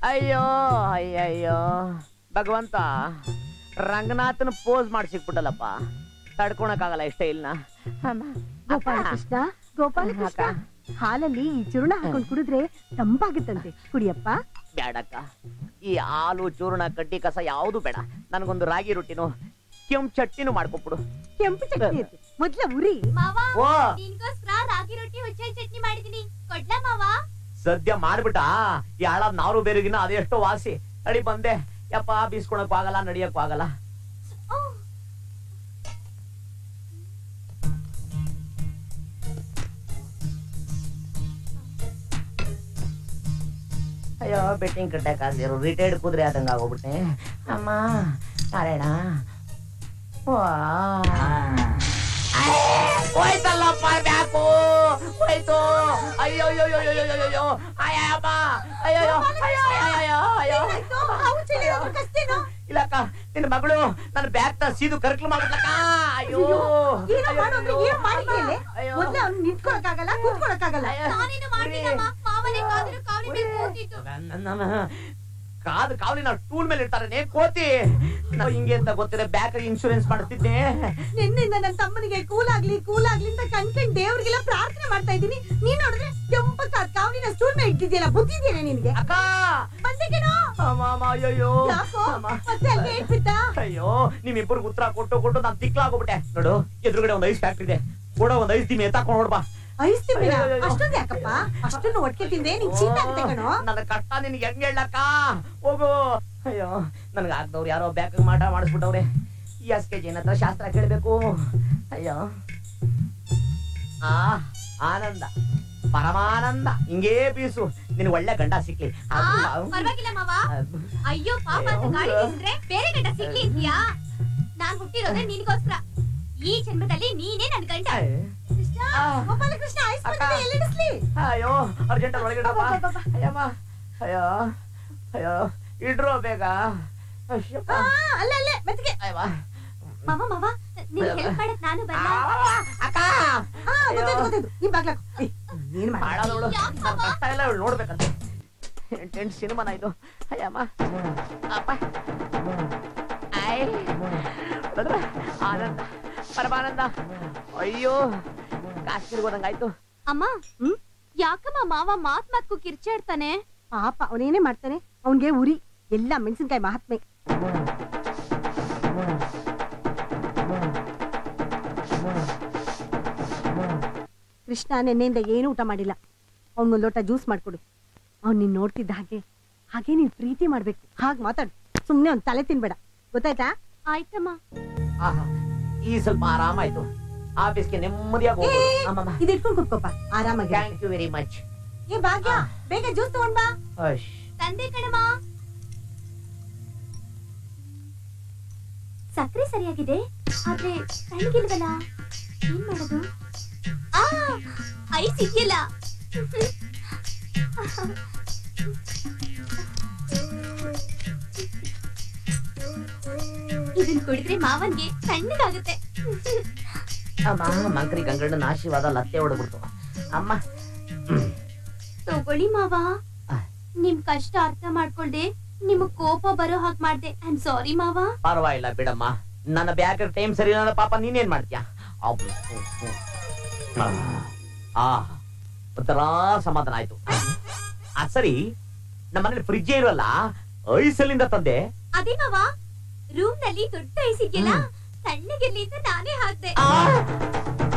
ಅಯ್ಯೋ ಅಯ್ಯಯ್ಯೋ ಭಗವಂತ ರಂಗನಾಥನ ಪೋಸ್ ಮಾಡಿ ಸಿಕ್ಬಿಟ್ಟಲ್ಲಪ್ಪ ತಡ್ಕೊಳಕ್ಕಾಗಲ್ಲ ಇಷ್ಟ ಇಲ್ಲ ಗೋಪಾಲಕೃಷ್ಣ ಗೋಪಾಲಕೃಷ್ಣ ಹಾಲಲ್ಲಿ ಈ ಚೂರ್ಣ ಹಾಕೊಂಡು ಕುಡಿದ್ರೆ ತಂಪಾಗುತ್ತಂತೆ ಕುಡಿಯಪ್ಪ ಬೇಡಕ್ಕ ಈ ಹಾಲು ಚೂರ್ಣ ಕಡ್ಡಿ ಕಸ ಯಾವುದು ಬೇಡ ನನಗೊಂದು ರಾಗಿ ರೊಟ್ಟಿನೂ ಕೆಂಪು ಚಟ್ನಿನೂ ಮಾಡ್ಕೊಟ್ಬಿಡು ಕೆಂಪು ಚಟ್ನಿ ಐತೆ ಮೊದ್ಲ ಉರಿ ಮಾವ ಓ ನಿನ್ಗೋಸ್ಕರ ರಾಗಿ ರೊಟ್ಟಿ ಹುಚ್ಚೆ ಚಟ್ನಿ ಮಾಡಿದೀನಿ ಕೊಡ್ಲಾ ಮಾವ ಸದ್ಯ ಮಾಡ್ಬಿಟ್ಟ ಈ ಹಾಳಾದ್ ನಾರು ಬೇರೆಗಿನ ಅದೆಷ್ಟೋ ವಾಸಿ ನಡಿ ಬಂದೆ ಯಪ್ಪ ಬೀಸ್ಕೊಳಕ್ಕೂ ಆಗಲ್ಲ ನಡಿಯಕ್ಕೂ ಆಗಲ್ಲ ಅಯ್ಯೋ ಬೆಟ್ಟಿಂಗ್ ಕಟ್ಟಕ್ ಆಗ್ದಿರೋ ರಿಟೈರ್ಡ್ ಕುದುರೆ ಆದಂಗ ಆಗೋಗ್ಬಿಟ್ಟೆ ಅಮ್ಮ ನಾರಾಯಣ ವಾ. ಅಯ್ಯ್, ಹೋಯ್ತಲ್ಲಪ್ಪ ಬ್ಯಾಕು ಹೋಯ್ತು ಅಯ್ಯೋ ಅಯ್ಯೋ ಅಯ್ಯೋ ಅಯ್ಯೋ ಅಯ್ಯೋ ಅಯ್ಯೋ ಅಯ್ಯಮ್ಮ ಅಯ್ಯೋ ಅಯ್ಯೋ ಅಯ್ಯೋ ಅಯ್ಯೋ ಅಯ್ಯೋ ಇಲ್ಲಕ್ಕ ನಿನ್ನ ಮಗಳು ನನ್ನ ಬ್ಯಾಗ್ ತ ಸೀದು ಕರ್ಕಲು ಮಾಡ್ಬಿಟ್ಲಕ್ಕ ಅಯ್ಯೋ ಏನೋ ಮಾಡೋದ್ರೆ ಏನ್ ಮಾಡಿದ್ಯಲ್ಲೇ? ಅಯ್ಯೋ. ಮೊದ್ಲ ಅವ್ನು ನಿಂತ್ಕೊಳಕ್ಕಾಗಲ್ಲ ಕೂತ್ಕೊಳಕ್ಕಾಗಲ್ಲ ನಾನೇನು ಮಾಡ್ತೀನಮ್ಮ ಮಾವನೇ ಕಾದ್ರು ಕಾವಲಿ ಮೇಲೆ ಕೂತಿತ್ತು ಕಾದು ಕಾವಲಿ ನಾವು ಟೂಲ್ ಮೇಲೆ ಇರ್ತಾರೆ ಕೋತಿ ನಾವು ಹಿಂಗೆ ಅಂತ ಗೊತ್ತಿರ ಬ್ಯಾಕ್ ಇನ್ಶೂರೆನ್ಸ್ ಮಾಡ್ತಿದ್ದೆ ನಿನ್ನಿಂದ ನನ್ನ ತಮ್ಮನಿಗೆ ಕೂಲಾಗ್ಲಿ ಕೂಲಾಗ್ಲಿ ಅಂತ ಕಣ್ಕಂಡ್ ದೇವ್ರಿಗೆಲ್ಲ ಪ್ರಾರ್ಥನೆ ಮಾಡ್ತಾ ಇದ್ದೀನಿ ನೀನ್ ನೋಡಿದ್ರೆ ಕೆಂಪ ಕಾವಲಿನ ಸ್ಟೂಲ್ ಮೇಲೆ ಇಟ್ಟಿದ್ಯಲ್ಲ ಬುದ್ಧಿದ್ಯೇನೆ ನಿನ್ಗೆ ಅಕ್ಕ ಬಂದಿದ್ದೇನೋ ಅಮ್ಮ, ಅಮ್ಮ, ಅಯ್ಯಯ್ಯೋ ಯಾಕೋ ಅಮ್ಮ. ಮತ್ತೆ ಅಲ್ಲೇ ಇಟ್ಬಿಟ್ಟ ಅಯ್ಯೋ ನಿಮ್ಮಿಬ್ಬರಿಗೆ ಉತ್ತರ ಕೊಟ್ಟು ಕೊಟ್ಟು ನಾನು ತಿಕ್ಲಾಗೋಗ್ಬಿಟ್ಟೆ ನೋಡು ಎದುರುಗಡೆ ಒಂದು ಐಸ್ ಫ್ಯಾಕ್ಟ್ರಿ ಇದೆ ಕೂಡ ಒಂದು ಐಸ್ ದಿಮ್ಮಿ ಎತ್ತಾಕೊಂಡು ನೋಡ್ಬಾ ಐಸ್ ತಿಮ್ಮಿನ ಅಯ್ಯೋ, ಅಯ್ಯೋ. ಅಷ್ಟೊಂದು ಯಾಕಪ್ಪ ಅಷ್ಟೊಂದು ಒಟ್ಟಿಗೆ ತಿಂದೆ ನಿಂಗ್ ಚೀತ ಆಗುತ್ತೆ ಕಣೋ ನನ್ನ ಕಷ್ಟ ನಿನ್ಗೆ ಹೆಂಗ್ ಹೇಳಕ್ಕ ಹೋಗು ಅಯ್ಯೋ ನನ್ಗೆ ಆಗ್ದವ್ರು ಯಾರೋ ಬ್ಯಾಕ್ ಮಾಟ ಮಾಡಿಸ್ಬಿಟ್ಟವ್ರೆ ಎಸ್ ಕೆ ಜಿನ ಹತ್ರ ಶಾಸ್ತ್ರ ಕೇಳ್ಬೇಕು ಅಯ್ಯೋ ಆ ಆನಂದ ಪರಮಾನಂದ ಹಿಂಗೇ ಬೀಸು ನಿನ್ ಒಳ್ಳೆ ಗಂಡ ಸಿಕ್ಲಿ ಆ, ಅದು- ಪರವಾಗಿಲ್ಲ ಮಾವ ಅದು- ಅಯ್ಯೋ ಪಾಪ ಅಂತ ಗಾಳಿ ಬೀಸಿದ್ರೆ ಬೇರೆ ಗಂಡ ಸಿಗ್ಲಿ ಅಂತೀಯಾ ನಾನ್ ಹುಟ್ಟಿರೋದೇ ನಿನ್ಗೋಸ್ಕರ ಈ ಜನ್ಮದಲ್ಲಿ ನೀನೇ ನನ್ ಗಂಡ ಕೃಷ್ಣ, ಆ. ಗೋಪಾಲಕೃಷ್ಣ ಐಸ್ ಅಕ್ಕ. ಬಂದಿದೆ ಎಲ್ಲಿಡಿಸ್ಲಿ ಅಯ್ಯೋ ಅರ್ಜೆಂಟ್ ಒಳಗಿಡಪ್ಪ ಅಯ್ಯಮ್ಮ ಅಯ್ಯೋ ಅಯ್ಯೋ ಇಡ್ರೋ ಬೇಗ ಅಶ್ಯಪ್ಪ. ಆ, ಅಲ್ಲೇ ಅಲ್ಲೇ ಮೆತ್ತಿಗೆ ಅಯ್ಯವ್ವ. ಮಾವ ಮಾವ ನಿನ್ ಹೆಲ್ಪ್ ಮಾಡಕ್ ನಾನು ಆ, ಬರಲ್ಲ ಅಕ್ಕ ಆ, ಗೊತ್ತಾಯ್ತು ಗೊತ್ತಾಯ್ತು ನೀನ್ ಬಾಗ್ಲಾಕು ಏಯ್, ಏನ್ ಮಾಡ ಹಾಳಾದವಳು ಯಾಕವ್ವ? ನನ್ನ ಕಷ್ಟ ಎಲ್ಲ ಇವಳು ನೋಡ್ಬೇಕಂತ ಎಂಟೆಂಟು ಸಿನಿಮಾನ ಇದು ಅಯ್ಯಮ್ಮ ಅಪ್ಪ ಐ ನೋಡಿದ್ರ? ಆನಂದ ಪರಮಾನಂದ ಅಯ್ಯೋ ಕಾಶ್ಮೀರ್ಗೆ ಹೋದಂಗಾಯ್ತು ಅಮ್ಮ ಹ್ಮ್? ಯಾಕಮ್ಮ ಮಾವ ಮಾತ್ ಮಾತ್ಕು ಕಿರ್ಚಾಡ್ತಾನೆ ಪಾಪ ಅವನೇನೇ ಮಾಡ್ತಾನೆ ಅವನ್ಗೆ ಉರಿ ಎಲ್ಲ ಮೆಣಸಿನ್ಕಾಯಿ ಮಹಾತ್ಮೆ ಕೃಷ್ಣ ನಿನ್ನೆಯಿಂದ ಏನು ಊಟ ಮಾಡಿಲ್ಲ ಅವ್ನ್ ಲೋಟ ಜ್ಯೂಸ್ ಮಾಡ್ಕೊಡು ಅವ್ನ್ ನೀನ್ ನೋಡ್ತಿದ್ದ ಹಾಗೆ ಹಾಗೆ ನೀನ್ ಪ್ರೀತಿ ಮಾಡ್ಬೇಕು ಹಾಗೆ ಮಾತಾಡು ಸುಮ್ನೆ ಅವ್ನ್ ತಲೆ ತಿನ್ಬೇಡ ಗೊತ್ತಾಯ್ತಾ ಆಯ್ತಮ್ಮ ಆಹಾ ಈ ಸ್ವಲ್ಪ ಆರಾಮಾಯ್ತು ಆಫೀಸ್ಗೆ ನೆಮ್ಮದಿಯಾಗಿ ಏ, ಹೋಗ್ಬೋದು ಅಮ್ಮಮ್ಮ ಇದು ಇಟ್ಕೊಂಡ್ ಕುತ್ಕೋಪ ಆರಾಮಾಗಿ ಥ್ಯಾಂಕ್ ಯು ವೆರಿ ಮಚ್ ಏ ಭಾಗ್ಯ ಬೇಗ ಜ್ಯೂಸ್ ತಗೊಂಡ್ ಬಾ ಅಶ್ ತಂದೆ ಕಣಮ್ಮ ಸಕ್ಕರೆ ಸರಿಯಾಗಿದೆ ಆದ್ರೆ ತಣ್ಣಗಿಲ್ವಲ್ಲ ಏನ್ ಮಾಡೋದು ಆ ಐಸ್ ಇದೆಯಲ್ಲ ಇದನ್ ಕುಡಿದ್ರೆ ಮಾವನ್ಗೆ ತಣ್ಣಗಾಗುತ್ತೆ ಅಮ್ಮ ಮಂಕ್ರಿ ಗಂಗಣ್ಣನ ಆಶೀರ್ವಾದ ಲತ್ತೆ ಹೊಡ್ಬಿಡ್ತು ಅಮ್ಮ ತಗೊಳ್ಳಿ ಮಾವ ಆ. ನಿಮ್ ಕಷ್ಟ ಅರ್ಥ ಮಾಡ್ಕೊಳ್ದೆ ನಿಮಗ್ ಕೋಪ ಬರೋ ಹಾಗೆ ಮಾಡ್ದೆ ಐ ಸಾರಿ ಮಾವ ಪರವಾಗಿಲ್ಲ ಬಿಡಮ್ಮ ನನ್ನ ಬ್ಯಾಗ್ ಟೈಮ್ ಸರಿ ಇಲ್ಲ ಅಂದ್ರೆ ಪಾಪ ನೀನೇನ್ ಮಾಡ್ತೀಯ ಅಬ್ಬ್. ಆ ಒಂಥರ ಸಮಾಧಾನ ಆಯ್ತು ಆ ಸರಿ ನಮ್ಮ ಮನೇಲಿ ಫ್ರಿಜ್ ಇರಲ್ಲ ಐಸಲ್ಲಿಂದ ತಂದೆ ಅದೇ ಮಾವ ರೂಮ್ ನಲ್ಲಿ ದೊಡ್ಡ ಐಸ್ ಇದೆಯಲ್ಲ ತಣ್ಣಗಿರ್ಲಿ ಅಂತ ನಾನೇ ಹಾಕ್ದೆ ಆ,